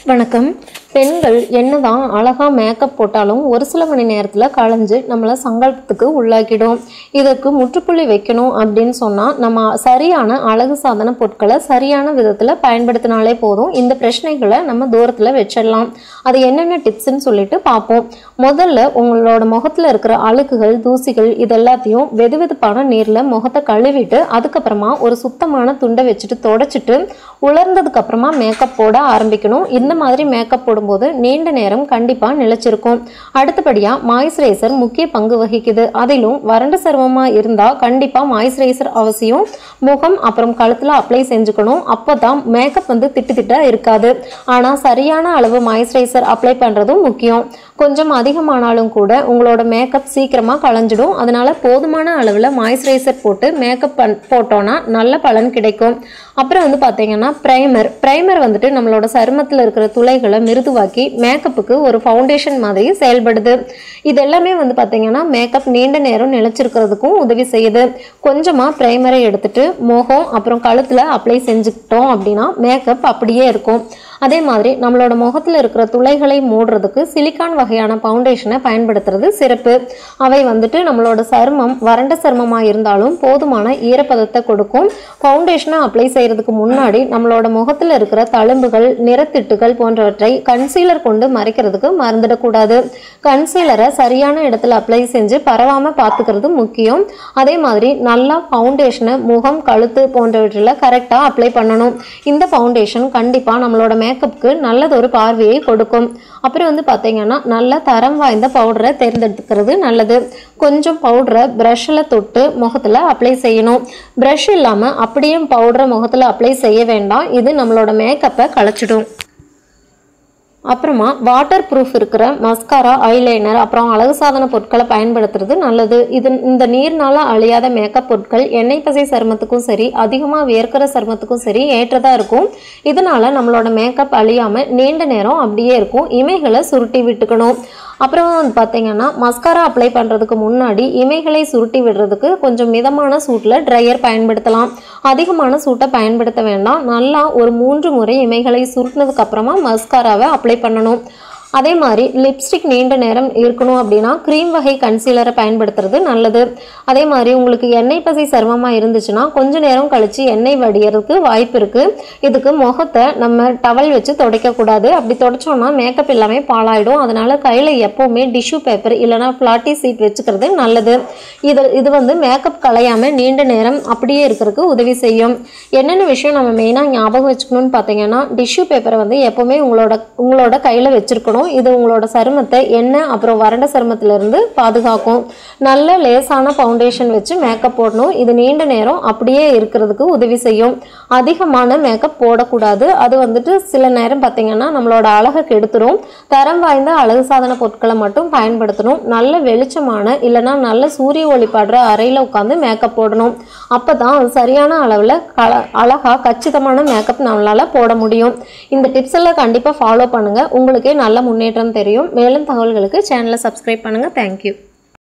வணக்கம் பெண்கள் என்னதான் அழகா மேக்கப் போட்டாலும் ஒரு சில மணி நேரத்தில் களைஞ்சு நம்மளை சங்கடத்துக்கு உள்ளாக்கிடும் இதற்கு முற்றுப்புள்ளி வைக்கணும் அப்படின்னு சொன்னால் நம்ம சரியான அழகு சாதன பொருட்களை சரியான விதத்தில் பயன்படுத்தினாலே போதும் இந்த பிரச்சனைகளை நம்ம தூரத்தில் வச்சிடலாம் அது என்னென்ன டிப்ஸ்ன்னு சொல்லிட்டு பார்ப்போம் முதல்ல உங்களோட முகத்தில் இருக்கிற அழுக்குகள் தூசிகள் இது எல்லாத்தையும் வெது வெதுப்பான நீரில் முகத்தை கழுவிட்டு அதுக்கப்புறமா ஒரு சுத்தமான துண்டை வச்சுட்டு தொடச்சிட்டு உலர்ந்ததுக்கு அப்புறமா மேக்கப் போட ஆரம்பிக்கணும் இந்த மாதிரி மேக்கப் போடும்போது நீண்ட நேரம் கண்டிப்பாக நிலைச்சிருக்கும் அடுத்தபடியாக மாய்ஸ்சரைசர் முக்கிய பங்கு வகிக்குது அதிலும் வறண்ட சருமமாக இருந்தால் கண்டிப்பாக மாய்ஸ்சரைசர் அவசியம் முகம் அப்புறம் கழுத்தில் அப்ளை செஞ்சுக்கணும் அப்போ தான் மேக்கப் வந்து திட்டு திட்டா இருக்காது ஆனால் சரியான அளவு மாய்ஸ்சரைசர் அப்ளை பண்ணுறதும் முக்கியம் கொஞ்சம் அதிகமானாலும் கூட உங்களோட மேக்கப் சீக்கிரமாக களைஞ்சிடும் அதனால போதுமான அளவில் மாய்ஸ்சரைசர் போட்டு மேக்கப் பண் போட்டோன்னா நல்ல பலன் கிடைக்கும் அப்புறம் வந்து பார்த்தீங்கன்னா ப்ரைமர் ப்ரைமர் வந்துட்டு நம்மளோட சருமத்தில் இருக்கிற துளைகளை மிருதுவாக்கி மேக்கப்புக்கு ஒரு ஃபவுண்டேஷன் மாதிரி செயல்படுது இது எல்லாமே வந்து பார்த்தீங்கன்னா மேக்கப் நீண்ட நேரம் நிலைச்சிருக்கிறதுக்கும் உதவி செய்யுது கொஞ்சமாக ப்ரைமரை எடுத்துட்டு முகம் அப்புறம் கழுத்தில் அப்ளை செஞ்சுக்கிட்டோம் அப்படின்னா மேக்கப் அப்படியே இருக்கும் அதே மாதிரி நம்மளோட முகத்தில் இருக்கிற துளைகளை மூடுறதுக்கு சிலிக்கான் வகையான ஃபவுண்டேஷனை பயன்படுத்துறது சிறப்பு அவை வந்துட்டு நம்மளோட சருமம் வறண்ட சருமமாக இருந்தாலும் போதுமான ஈரப்பதத்தை கொடுக்கும் ஃபவுண்டேஷனை அப்ளை செய்யறதுக்கு முன்னாடி நம்மளோட முகத்தில் இருக்கிற தழும்புகள் நிறத்திட்டுகள் போன்றவற்றை கன்சீலர் கொண்டு மறைக்கிறதுக்கு மறந்துடக்கூடாது கன்சீலரை சரியான இடத்துல அப்ளை செஞ்சு பரவாமல் பார்த்துக்கிறது முக்கியம் அதே மாதிரி நல்லா ஃபவுண்டேஷனை முகம் கழுத்து போன்றவற்றில் கரெக்டாக அப்ளை பண்ணணும் இந்த ஃபவுண்டேஷன் கண்டிப்பாக நம்மளோட மேக்கப்புக்கு நல்லதொரு பார்வையை கொடுக்கும் அப்புறம் வந்து பார்த்தீங்கன்னா நல்ல தரம் வாய்ந்த பவுடரை தேர்ந்தெடுத்துக்கிறது நல்லது கொஞ்சம் பவுடரை ப்ரஷ்ஷில் தொட்டு முகத்தில் அப்ளை செய்யணும் ப்ரஷ் இல்லாமல் அப்படியே பவுடரை முகத்தில் அப்ளை செய்ய வேண்டாம் இது நம்மளோட மேக்கப்பை களைச்சிடும் அப்புறமா வாட்டர் ப்ரூஃப் இருக்கிற மஸ்காரா ஐலைனர் அப்புறம் அழகு சாதன பொருட்களை பயன்படுத்துறது நல்லது இது இந்த நீர்னால அழியாத மேக்கப் பொருட்கள் எண்ணெய் பசை சருமத்துக்கும் சரி அதிகமாக வேர்க்கிற சருமத்துக்கும் சரி ஏற்றதாக இருக்கும் இதனால நம்மளோட மேக்கப் அழியாமல் நீண்ட நேரம் அப்படியே இருக்கும் இமைகளை சுருட்டி விட்டுக்கணும் அப்புறம் வந்து பார்த்தீங்கன்னா மஸ்காரா அப்ளை பண்ணுறதுக்கு முன்னாடி இமைகளை சுருட்டி விடுறதுக்கு கொஞ்சம் மிதமான சூட்டில் ட்ரையர் பயன்படுத்தலாம் அதிகமான சூட்டை பயன்படுத்த வேண்டாம் நல்லா ஒரு மூன்று முறை இமைகளை சுருட்டினதுக்கு அப்புறமா மஸ்காராவை அப்ளை பண்ணணும் அதே மாதிரி லிப்ஸ்டிக் நீண்ட நேரம் இருக்கணும் அப்படின்னா க்ரீம் வகை கன்சீலரை பயன்படுத்துறது நல்லது அதே மாதிரி உங்களுக்கு எண்ணெய் பசை சருமமாக இருந்துச்சுன்னா கொஞ்ச நேரம் கழித்து எண்ணெய் வடியறதுக்கு வாய்ப்பு இருக்குது இதுக்கு முகத்தை நம்ம டவல் வச்சு துடைக்கக்கூடாது அப்படி துடைச்சோம்னா மேக்கப் எல்லாமே பாழாயிடும் அதனால கையில் எப்போவுமே டிஷ்யூ பேப்பர் இல்லைனா ஃப்ளாட்டி சீட் வச்சுக்கிறது நல்லது இது இது வந்து மேக்கப் கலையாமல் நீண்ட நேரம் அப்படியே இருக்கிறதுக்கு உதவி செய்யும் என்னென்ன விஷயம் நம்ம மெயினாக ஞாபகம் வச்சுக்கணும்னு பார்த்தீங்கன்னா டிஷ்யூ பேப்பரை வந்து எப்போவுமே உங்களோட உங்களோட கையில் வச்சுருக்கணும் இது உங்களோட சருமத்தை எண்ணெய் அப்புறம் வறண்ட சருமத்திலிருந்து பாதுகாக்கும் நல்ல லேசான ஃபவுண்டேஷன் வச்சு மேக்கப் போடணும் இது நீண்ட நேரம் அப்படியே இருக்கிறதுக்கு உதவி செய்யும் அதிகமான மேக்கப் போடக்கூடாது அது வந்துட்டு சில நேரம் பார்த்தீங்கன்னா நம்மளோட அழகை கெடுத்துரும் தரம் வாய்ந்த அழகு சாதன பொருட்களை மட்டும் பயன்படுத்தணும் நல்ல வெளிச்சமான இல்லைன்னா நல்ல சூரிய ஒளி படுற அறையில் உட்காந்து மேக்கப் போடணும் அப்போ தான் அது சரியான அளவில் கல அழகாக கச்சிதமான மேக்கப் நம்மளால் போட முடியும் இந்த டிப்ஸ் எல்லாம் கண்டிப்பாக ஃபாலோ பண்ணுங்கள் உங்களுக்கே நல்ல முன்னேற்றம் தெரியும் மேலும் தகவல்களுக்கு சேனலை சப்ஸ்கிரைப் பண்ணுங்கள் தேங்க்யூ